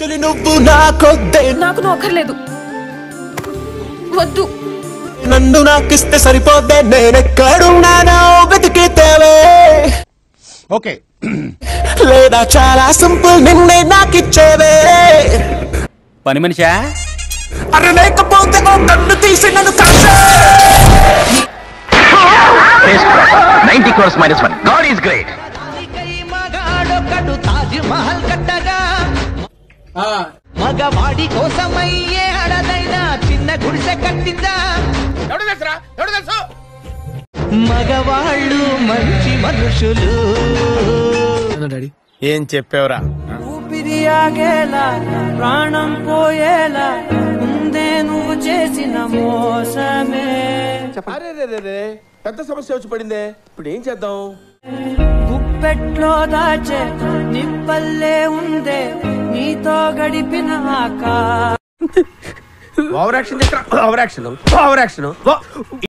చలి నువ్వు నాకొద్దే నాకు నువ్వు అక్కర్లేదు వద్దు నన్ను నాకిస్తే సరిపోద్దే నేనెక్కడున్నానో వెతికితేవే ఓకే లేదా చాలా సింపుల్ నిన్నే నాకిచ్చేవే పని మనిషా అరే లేకపోతే ఓ కన్ను తీసి నన్ను కాచే ninety crores minus one God is great మగాడొకడు తాజ్ మహల్ కట్టగా మగవాడి కోసమయ్యే అడదైనా చిన్న గుడిసె కట్టిందా మగవాళ్ళు మంచి మనుషులు ఏం చెప్పావురా ఊపిరి ఆగేలా ప్రాణం పోయేలా ముందే నువ్వు చేసిన మోసమే పెద్ద సమస్య వచ్చి పడిందే ఇప్పుడు ఏం చేద్దాం గుప్పెట్లో దాచే నిప్పల్లే ఉందే నీతో గడిపిన ఆకా over action over action over action